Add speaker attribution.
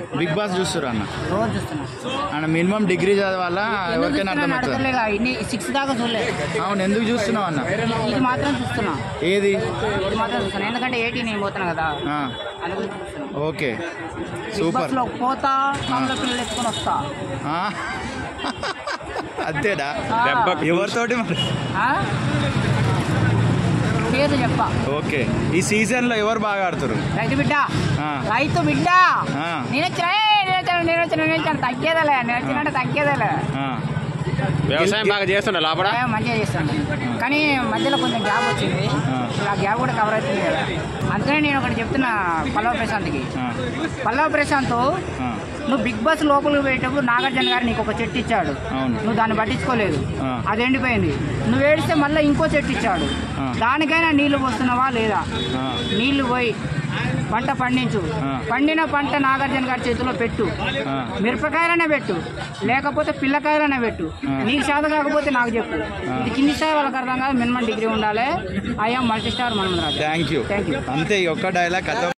Speaker 1: Big boss చూస్తురు అన్న
Speaker 2: రోజు చూస్తున్నా
Speaker 1: అన్న మినిమం డిగ్రీ చదవాలా
Speaker 2: ఎందుకు
Speaker 1: ఎవరికైనా
Speaker 2: చూస్తున్నా
Speaker 1: అర్థమవుతుంది
Speaker 2: అడగలేగా ఇన్ని సిక్స్ దాకా చూడలే
Speaker 1: అవును ఎందుకు చూస్తున్నావు అన్న
Speaker 2: ఇది మాత్రం చూస్తున్నా
Speaker 1: ఏది
Speaker 2: ఇది మాత్రం చూస్తున్నా ఎందుకంటే ఎయిటీ నేను పోతున్నా కదా
Speaker 1: ఆ,
Speaker 2: అందుకు చూస్తున్నా
Speaker 1: ఓకే
Speaker 2: బిగ్
Speaker 1: సూపర్
Speaker 2: బాస్ లో పోతా కాంగ్రెస్ పిల్లలు ఎత్తుకొని వస్తా
Speaker 1: ఆ, అంతేనా
Speaker 2: ఆ.
Speaker 1: ఎవరితోటి మరి
Speaker 2: ఆ? పేరు చెప్ప
Speaker 1: ఓకే ఈ సీజన్ లో ఎవరు బాగా ఆడుతారు
Speaker 2: రైతు బిడ్డ
Speaker 1: ఆ.
Speaker 2: రైతు బిడ్డ
Speaker 1: ఆ.
Speaker 2: నేను వచ్చిన నేను వచ్చాను నేను వచ్చాను నేను వచ్చాను తగ్గేదేలే నేను వచ్చినట్టు తగ్గేదేలే
Speaker 1: ఆ,
Speaker 3: వ్యవసాయం బాగా చేస్తుండే లోపల
Speaker 2: ఏ, మంచిగా చేస్తాను కానీ మధ్యలో కొంచెం గ్యాప్ వచ్చింది
Speaker 1: ఆ.
Speaker 2: ఇప్పుడు ఆ గ్యాప్ కూడా కవర్ అవుతుంది కదా అందుకనే నేను ఒకటి చెప్తున్నా పల్లవ ప్రశాంత్కి
Speaker 1: ఆ,
Speaker 2: పల్లవ ప్రశాంత్
Speaker 1: ఆ,
Speaker 2: నువ్వు బిగ్ బాస్ లోపలికి పోయేటప్పుడు నాగార్జున గారు నీకు ఒక చెట్టు ఇచ్చాడు
Speaker 1: అవును.
Speaker 2: నువ్వు దాన్ని పట్టించుకోలేదు
Speaker 1: ఆ.
Speaker 2: అది ఎండిపోయింది నువ్వు ఏడిస్తే మళ్ళీ ఇంకో చెట్టు ఇచ్చాడు
Speaker 1: ఆ.
Speaker 2: దానికైనా నీళ్లు పోస్తున్నావా లేదా
Speaker 1: ఆ,
Speaker 2: నీళ్లు పోయి పంట పండించు
Speaker 1: ఆ.
Speaker 2: పండిన పంట నాగార్జున గారి చేతిలో పెట్టు
Speaker 1: ఆ.
Speaker 2: మిరపకాయలనే పెట్టు లేకపోతే పిల్లకాయలనే పెట్టు
Speaker 1: ఆ.
Speaker 2: నీకు చేత కాకపోతే నాకు చెప్పు ఇది కింది స్థాయి వాళ్ళకి అర్థం కాదు మినిమం డిగ్రీ ఉండాలి ఐఎమ్ మల్టీ స్టార్ మనం
Speaker 1: థ్యాంక్ యూ
Speaker 2: థ్యాంక్ యూ
Speaker 1: అంతే ఈ ఒక్క డైలాగ్ కథ